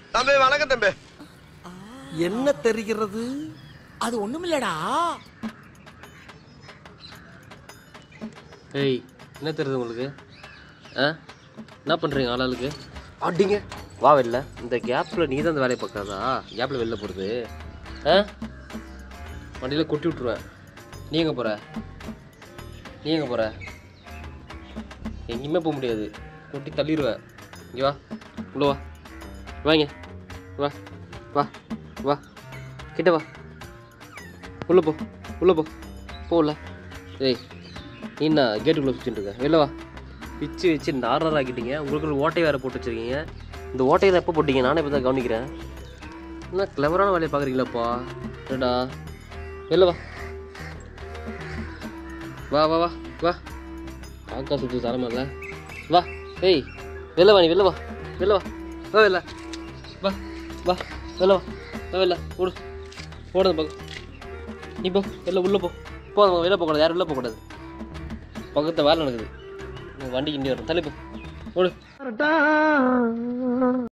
தம்பி வணக்கம் தம்பி என்ன தெரிகிறது அது ஒண்ணுமில்லடா ஏய் என்ன தெரியுது உங்களுக்கு ஆ என்ன பண்ணுறீங்க ஆளாளுக்கு அடிங்க வா வெளில இந்த கேப்பில் நீ தான் இந்த வேலையை பார்க்காதா கேப்பில் வெளில போகிறது ஆ வண்டியில் கொட்டி விட்ருவேன் நீ எங்கே போகிற நீ எங்கே போகிற எங்கேயுமே போக முடியாது கொட்டி தள்ளிடுவேன் இங்கே வா உள்ள வா வாங்க வா வா வா கிட்ட வா உள்ள போ உள்ள போ போகல ஏய் நீ என்ன கேட்டுக்குள்ளே சுற்றிட்டு இருக்க வெளில வா பிச்சு வச்சு நார்னர் ஆக்கிட்டீங்க உங்களுக்கு ஒரு ஓட்டை வேறு போட்டு வச்சிருக்கீங்க இந்த ஓட்டையை எப்போ போட்டீங்க நானே இப்போ தான் கவனிக்கிறேன் என்ன கிளவரான வேலையை பார்க்குறீங்களாப்பா ஏடா வெளில வா வா வா வா வா காக்கா சுற்று தரமில்ல வா ஏய் வெளில வா நீ வெளில வா வெளில வா வா வெளில வா வா வெளில வா வா வெளில ஓடு ஓடுது பக்கம் நீ போ வெளில உள்ளே போ போ வெளில போகக்கூடாது யாரும் வெளில போகக்கூடாது பக்கத்தில் வேலை நடக்குது வண்டி கிண்டி வரும் தள்ளி போ ஓடு